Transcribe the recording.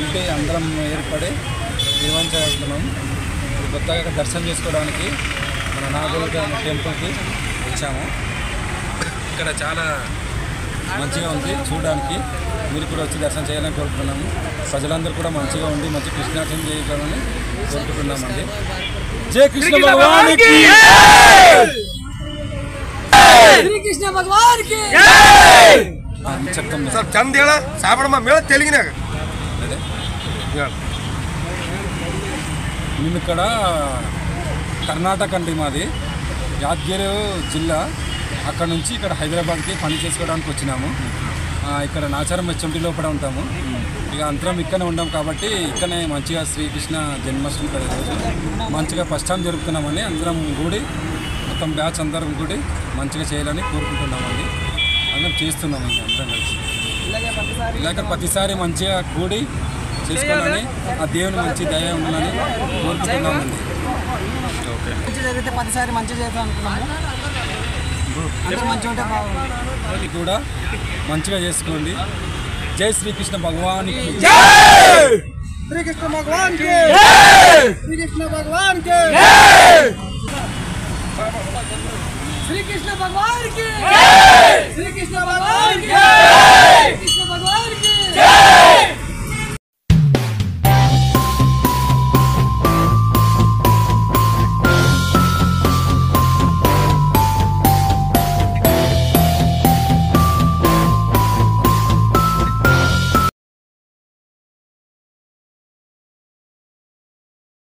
committee అందరం ఏర్పడి నిర్వహించగలుగుతున్నాం కొత్తగా దర్శనం చేసుకోవడానికి మన నాగోల్ టెంపుల్కి వచ్చాము ఇక్కడ చాలా మంచిగా ఉంది చూడడానికి మీరు కూడా వచ్చి దర్శనం చేయాలని కోరుకుంటున్నాము ప్రజలందరూ కూడా మంచిగా ఉండి మంచి కృష్ణాటం చేయాలని కోరుకుంటున్నామండి జై కృష్ణ భగవానికి శ్రీకృష్ణ భగవాన్ కి చెప్తాం ಸ್ವಲ್ಪ ಚಂದ ಹೇಳ ಸಾಬಡಮ್ಮ ಮೇಳ ತೆಲುಗಿನಾಗ మేము ఇక్కడ కర్ణాటక అండి మాది యాదగిరి జిల్లా అక్కడ నుంచి ఇక్కడ హైదరాబాద్కి పని చేసుకోవడానికి వచ్చినాము ఆ, ఇక్కడ నాచారం హెచ్ఎండి లోపల ఉంటాము ఇక అందరం ఇక్కడనే ఉంటాం కాబట్టి ఇక్కడనే మంచిగా శ్రీకృష్ణ జన్మాష్టమి ఇక్కడ ఈరోజు మంచిగా ఫస్ట్ టైం జరుపుతున్నామని అందరం కూడి మొత్తం బ్యాచ్ అందరం కూడి మంచిగా చేయాలని కోరుకుంటున్నామండి అందరం చేస్తున్నామండి అందరం కలిసి ఇలాగ ప్రతిసారి మంచిగా కూడి చేసుకోవాలని ఆ దేవుని మంచి దయ ఉండాలని కోరుకుంటున్నామండి ఓకే మంచి జరిగితే పదిసారి మంచి చేద్దాం అనుకున్నాము అందరూ మంచిగా ఉంటే బాగుంది అది కూడా మంచిగా చేసుకోండి జై శ్రీకృష్ణ భగవానికి శ్రీకృష్ణ భగవాన్ కి శ్రీకృష్ణ భగవాన్ కి శ్రీకృష్ణ భగవాన్ కి శ్రీకృష్ణ భగవాన్ కి శ్రీకృష్ణ భగవాన్ కి